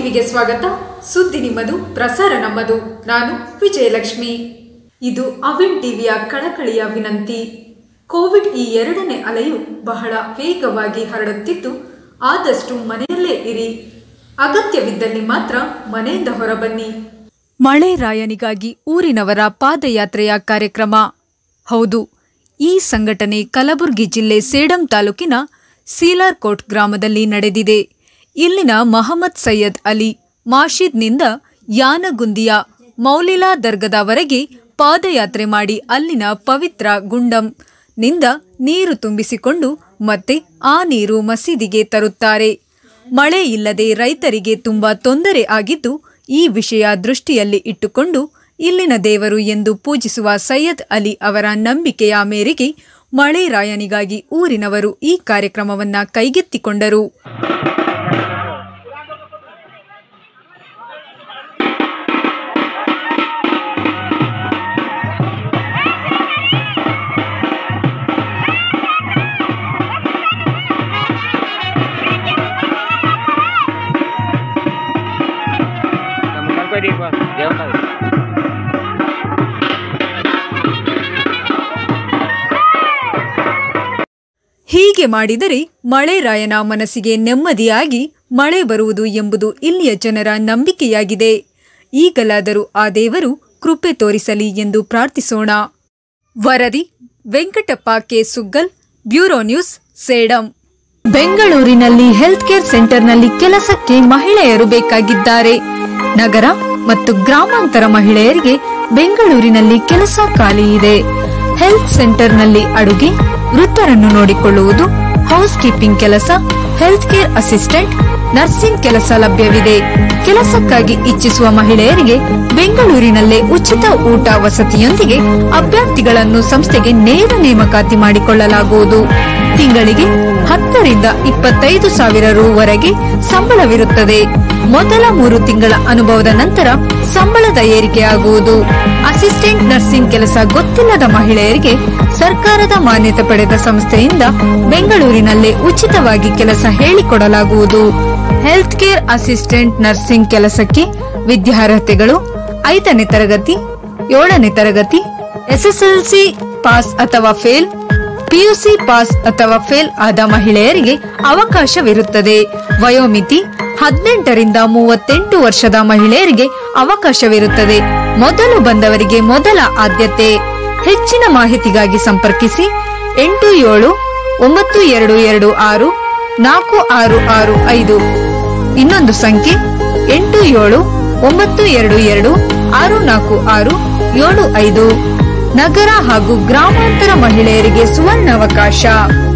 ಟಿವಿಗೆ ಸ್ವಾಗತ ಸುದ್ದಿ ನಿಮ್ಮದು ಪ್ರಸಾರ ನಮ್ಮದು ನಾನು ವಿಜಯಲಕ್ಷ್ಮಿ ಇದು ಅವಿನ್ ಟಿವಿಯ ಕಳಕಳಿಯ ವಿನಂತಿ ಕೋವಿಡ್ ಈ ಎರಡನೇ ಅಲೆಯು ಬಹಳ ವೇಗವಾಗಿ ಹರಡುತ್ತಿದ್ದು ಆದಷ್ಟು ಮನೆಯಲ್ಲೇ ಇರಿ ಅಗತ್ಯವಿದ್ದಲ್ಲಿ ಮಾತ್ರ ಮನೆಯಿಂದ ಹೊರಬನ್ನಿ ಮಳೆ ರಾಯನಿಗಾಗಿ ಊರಿನವರ ಪಾದಯಾತ್ರೆಯ ಕಾರ್ಯಕ್ರಮ ಹೌದು ಈ ಸಂಘಟನೆ ಕಲಬುರಗಿ ಜಿಲ್ಲೆ ಸೇಡಂ ತಾಲೂಕಿನ ಸೀಲಾರ್ಕೋಟ್ ಗ್ರಾಮದಲ್ಲಿ ನಡೆದಿದೆ ಇಲ್ಲಿನ ಮಹಮ್ಮದ್ ಸೈಯದ್ ಅಲಿ ಮಾಷಿದ್ನಿಂದ ಯಾನಗುಂದಿಯ ಮೌಲಿಲಾ ದರ್ಗದವರೆಗೆ ಪಾದಯಾತ್ರೆ ಮಾಡಿ ಅಲ್ಲಿನ ಪವಿತ್ರ ಗುಂಡಂ ನಿಂದ ನೀರು ತುಂಬಿಸಿಕೊಂಡು ಮತ್ತೆ ಆ ನೀರು ಮಸೀದಿಗೆ ತರುತ್ತಾರೆ ಮಳೆ ಇಲ್ಲದೆ ರೈತರಿಗೆ ತುಂಬಾ ತೊಂದರೆ ಆಗಿದ್ದು ಈ ವಿಷಯ ದೃಷ್ಟಿಯಲ್ಲಿ ಇಟ್ಟುಕೊಂಡು ಇಲ್ಲಿನ ದೇವರು ಎಂದು ಪೂಜಿಸುವ ಸೈಯದ್ ಅಲಿ ಅವರ ನಂಬಿಕೆಯ ಮೇರೆಗೆ ಮಳೆ ರಾಯನಿಗಾಗಿ ಊರಿನವರು ಈ ಕಾರ್ಯಕ್ರಮವನ್ನ ಕೈಗೆತ್ತಿಕೊಂಡರು Teman-teman gue di gua, dia tahu. ಹೀಗೆ ಮಾಡಿದರೆ ಮಳೆ ರಾಯನ ಮನಸ್ಸಿಗೆ ನೆಮ್ಮದಿಯಾಗಿ ಮಳೆ ಬರುವುದು ಎಂಬುದು ಇಲ್ಲಿಯ ಜನರ ನಂಬಿಕೆಯಾಗಿದೆ ಈಗಲಾದರೂ ಆ ದೇವರು ಕೃಪೆ ತೋರಿಸಲಿ ಎಂದು ಪ್ರಾರ್ಥಿಸೋಣ ವರದಿ Venkatappa K Suggal bureau news Sedam ಬೆಂಗಳೂರಿನಲ್ಲಿ ಹೆಲ್ತ್ ಕೇರ್ ಸೆಂಟರ್ನಲ್ಲಿ ಕೆಲಸಕ್ಕೆ ಮಹಿಳೆಯರು ಬೇಕಾಗಿದ್ದಾರೆ ನಗರ ಮತ್ತು ಗ್ರಾಮಾಂತರ ಮಹಿಳೆಯರಿಗೆ ಬೆಂಗಳೂರಿನಲ್ಲಿ ಕೆಲಸ ಖಾಲಿ ಇದೆ ಹೆಲ್ತ್ ಸೆಂಟರ್ನಲ್ಲಿ ಅಡುಗೆ ವೃತ್ತರನ್ನು ನೋಡಿಕೊಳ್ಳುವುದು ಹೌಸ್ ಕೀಪಿಂಗ್ ಕೆಲಸ ಹೆಲ್ತ್ ಕೇರ್ ಅಸಿಸ್ಟೆಂಟ್ ನರ್ಸಿಂಗ್ ಕೆಲಸ ಲಭ್ಯವಿದೆ ಕೆಲಸಕ್ಕಾಗಿ ಇಚ್ಛಿಸುವ ಮಹಿಳೆಯರಿಗೆ ಬೆಂಗಳೂರಿನಲ್ಲೇ ಉಚಿತ ಊಟ ವಸತಿಯೊಂದಿಗೆ ಅಭ್ಯರ್ಥಿಗಳನ್ನು ಸಂಸ್ಥೆಗೆ ನೇರ ನೇಮಕಾತಿ ಮಾಡಿಕೊಳ್ಳಲಾಗುವುದು ತಿಂಗಳಿಗೆ ಹತ್ತರಿಂದ ಇಪ್ಪತ್ತೈದು ಸಾವಿರ ರುವರೆಗೆ ಸಂಬಳವಿರುತ್ತದೆ ಮೊದಲ ಮೂರು ತಿಂಗಳ ಅನುಭವದ ನಂತರ ಸಂಬಳದ ಏರಿಕೆಯಾಗುವುದು ಅಸಿಸ್ಟೆಂಟ್ ನರ್ಸಿಂಗ್ ಕೆಲಸ ಗೊತ್ತಿಲ್ಲದ ಮಹಿಳೆಯರಿಗೆ ಸರ್ಕಾರದ ಮಾನ್ಯತೆ ಪಡೆದ ಸಂಸ್ಥೆಯಿಂದ ಬೆಂಗಳೂರಿನಲ್ಲೇ ಉಚಿತವಾಗಿ ಕೆಲಸ ಹೇಳಿಕೊಡಲಾಗುವುದು ಹೆಲ್ತ್ ಕೇರ್ ಅಸಿಸ್ಟೆಂಟ್ ನರ್ಸಿಂಗ್ ಕೆಲಸಕ್ಕೆ ವಿದ್ಯಾರ್ಹತೆಗಳು ಐದನೇ ತರಗತಿ ಏಳನೇ ತರಗತಿ ಎಸ್ಎಸ್ಎಲ್ಸಿ ಪಾಸ್ ಅಥವಾ ಫೇಲ್ ಪಿಯುಸಿ ಪಾಸ್ ಅಥವಾ ಫೇಲ್ ಆದ ಮಹಿಳೆಯರಿಗೆ ಅವಕಾಶವಿರುತ್ತದೆ ವಯೋಮಿತಿ ಹದಿನೆಂಟರಿಂದ ಮೂವತ್ತೆಂಟು ವರ್ಷದ ಮಹಿಳೆಯರಿಗೆ ಅವಕಾಶವಿರುತ್ತದೆ ಮೊದಲು ಬಂದವರಿಗೆ ಮೊದಲ ಆದ್ಯತೆ ಹೆಚ್ಚಿನ ಮಾಹಿತಿಗಾಗಿ ಸಂಪರ್ಕಿಸಿ ಎಂಟು ಏಳು ಒಂಬತ್ತು ಎರಡು ಎರಡು ಆರು ನಾಲ್ಕು ಆರು ಆರು ಐದು ಇನ್ನೊಂದು ಸಂಖ್ಯೆ ಎಂಟು ಏಳು ಒಂಬತ್ತು ಎರಡು ಎರಡು ಆರು ನಾಲ್ಕು ಆರು ಏಳು ಐದು ನಗರ ಹಾಗೂ ಗ್ರಾಮಾಂತರ ಮಹಿಳೆಯರಿಗೆ ಸುವರ್ಣಾವಕಾಶ